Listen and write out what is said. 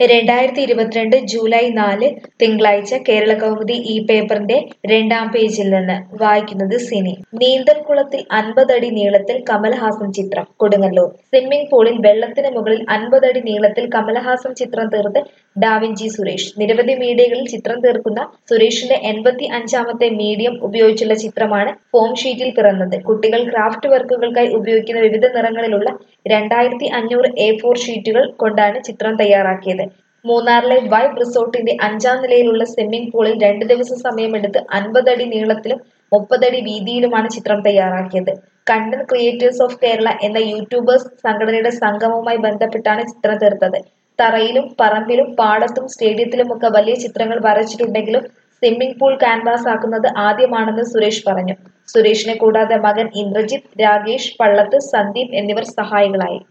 രണ്ടായിരത്തി ഇരുപത്തിരണ്ട് ജൂലൈ നാല് തിങ്കളാഴ്ച കേരള കൗമുദി ഈ പേപ്പറിന്റെ രണ്ടാം പേജിൽ നിന്ന് വായിക്കുന്നത് സിനി നീന്തൽക്കുളത്തിൽ അൻപതടി നീളത്തിൽ കമൽഹാസൻ ചിത്രം കൊടുങ്ങല്ലൂർ സ്വിമ്മിംഗ് പൂളിൽ വെള്ളത്തിന് മുകളിൽ അൻപതടി നീളത്തിൽ കമൽഹാസൻ ചിത്രം തീർത്ത് ഡാവിഞ്ചി സുരേഷ് നിരവധി മീഡിയകളിൽ ചിത്രം തീർക്കുന്ന സുരേഷിന്റെ എൺപത്തി അഞ്ചാമത്തെ മീഡിയം ഉപയോഗിച്ചുള്ള ചിത്രമാണ് ഫോം ഷീറ്റിൽ പിറന്നത് കുട്ടികൾ ക്രാഫ്റ്റ് വർക്കുകൾക്കായി ഉപയോഗിക്കുന്ന വിവിധ നിറങ്ങളിലുള്ള രണ്ടായിരത്തി അഞ്ഞൂറ് എ ഫോർ ഷീറ്റുകൾ കൊണ്ടാണ് ചിത്രം തയ്യാറാക്കിയത് മൂന്നാറിലെ വൈബ് റിസോർട്ടിന്റെ അഞ്ചാം നിലയിലുള്ള സ്വിമ്മിംഗ് പൂളിൽ രണ്ട് ദിവസം സമയമെടുത്ത് അൻപതടി നീളത്തിലും മുപ്പതടി വീതിയിലുമാണ് ചിത്രം തയ്യാറാക്കിയത് കണ്ടന്റ് ക്രിയേറ്റേഴ്സ് ഓഫ് കേരള എന്ന യൂട്യൂബേഴ്സ് സംഘടനയുടെ സംഗമവുമായി ബന്ധപ്പെട്ടാണ് ചിത്രം തീർത്തത് തറയിലും പറമ്പിലും പാടത്തും സ്റ്റേഡിയത്തിലുമൊക്കെ വലിയ ചിത്രങ്ങൾ വരച്ചിട്ടുണ്ടെങ്കിലും സ്വിമ്മിംഗ് പൂൾ ക്യാൻവാസ് ആക്കുന്നത് ആദ്യമാണെന്ന് സുരേഷ് പറഞ്ഞു സുരേഷിനെ കൂടാതെ മകൻ ഇന്ദ്രജിത്ത് രാകേഷ് പള്ളത്ത് സന്ദീപ് എന്നിവർ സഹായികളായി